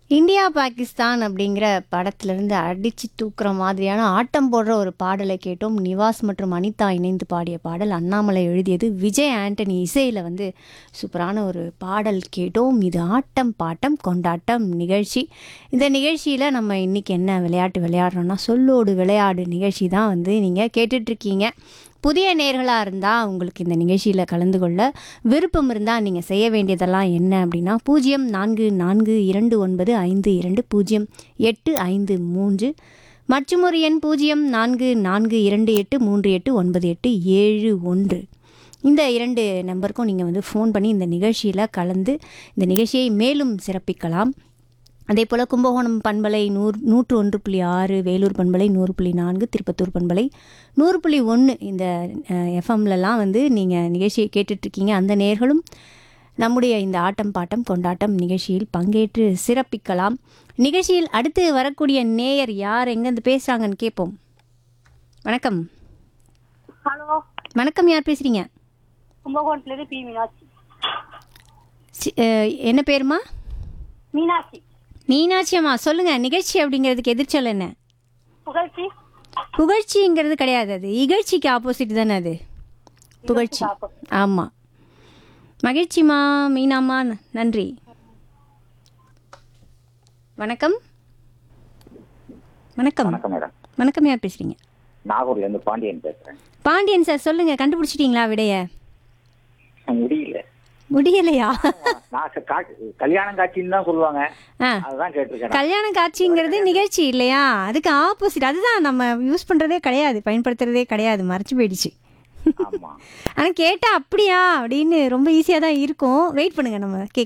India Pakistan அப்படிங்கிற படத்திலிருந்து அடிச்சு தூக்குற மாதிரியான ஆட்டம் போடுற ஒரு பாடலை கேட்டோம் நிவாஸ் மற்றும் அனிதா இணைந்து பாடிய பாடல் அண்ணாமலை எழுதியது விஜய் ஆண்டனி இசையில் வந்து சூப்பரான ஒரு பாடல் கேட்டோம் இது ஆட்டம் பாட்டம் கொண்டாட்டம் நிகழ்ச்சி இந்த நிகழ்ச்சியில் நம்ம இன்னைக்கு என்ன விளையாட்டு விளையாடுறோம்னா சொல்லோடு விளையாடு நிகழ்ச்சி தான் வந்து நீங்கள் கேட்டுட்ருக்கீங்க புதிய நேர்களாக இருந்தால் உங்களுக்கு இந்த நிகழ்ச்சியில் கலந்து கொள்ள விருப்பம் இருந்தால் நீங்கள் செய்ய வேண்டியதெல்லாம் என்ன அப்படின்னா பூஜ்ஜியம் நான்கு நான்கு இரண்டு ஒன்பது ஐந்து இரண்டு பூஜ்ஜியம் எட்டு ஐந்து மூன்று மற்றும் ஒரு எண் பூஜ்ஜியம் நான்கு நான்கு இரண்டு எட்டு மூன்று எட்டு ஒன்பது எட்டு ஏழு ஒன்று இந்த இரண்டு நம்பருக்கும் நீங்கள் வந்து ஃபோன் பண்ணி இந்த நிகழ்ச்சியில் கலந்து இந்த நிகழ்ச்சியை மேலும் சிறப்பிக்கலாம் அதே போல் கும்பகோணம் பண்பலை நூறு நூற்று ஒன்று புள்ளி ஆறு வேலூர் பண்பலை நூறு புள்ளி நான்கு திருப்பத்தூர் பண்பலை நூறு புள்ளி ஒன்று இந்த எஃப்எம்லலாம் வந்து நீங்கள் நிகழ்ச்சியை கேட்டுட்ருக்கீங்க அந்த நேர்களும் நம்முடைய இந்த ஆட்டம் பாட்டம் கொண்டாட்டம் நிகழ்ச்சியில் பங்கேற்று சிறப்பிக்கலாம் நிகழ்ச்சியில் அடுத்து வரக்கூடிய நேயர் யார் எங்கேருந்து பேசுகிறாங்கன்னு கேட்போம் வணக்கம் ஹலோ வணக்கம் யார் பேசுகிறீங்க கும்பகோணத்துலேருந்து பி மீனாட்சி சி- அஹ், என்ன பேருமா மீனாட்சி மீனாட்சி அம்மா சொல்லுங்கள் நிகழ்ச்சி அப்படிங்கிறதுக்கு எதிர்ச்சொல் என்ன புகழ்ச்சி புகழ்ச்சிங்கிறது கிடையாது அது இகழ்ச்சிக்கு ஆப்போசிட் தானே அது புகழ்ச்சி ஆமாம் மகிழ்ச்சிமா மீனாம்மா ந- நன்றி வணக்கம் வணக்கம் வணக்கம் மேடம் வணக்கம் யார் பேசுகிறீங்க நாகூர்ல இருந்து பாண்டியன் பேசுறேன் பாண்டியன் சார் சொல்லுங்கள் கண்டுபிடிச்சிட்டிங்களா விடைய முடியல முடியலையா நான் ச- கா- கல்யாணம் காட்சின்னு தான் சொல்லுவாங்க ஆ அதுதான் கேட்டிருக்கேன் கல்யாண காட்சிங்கிறது நிகழ்ச்சி இல்லையா அதுக்கு ஆப்போசிட் அதுதான் நம்ம யூஸ் பண்ணுறதே கிடையாது பயன்படுத்துறதே கிடையாது மறைச்சு போயிடுச்சு ஆமா ஆனால் கேட்டால் அப்படியா அப்படின்னு ரொம்ப ஈஸியாக தான் இருக்கும் வெயிட் பண்ணுங்கள் நம்ம கே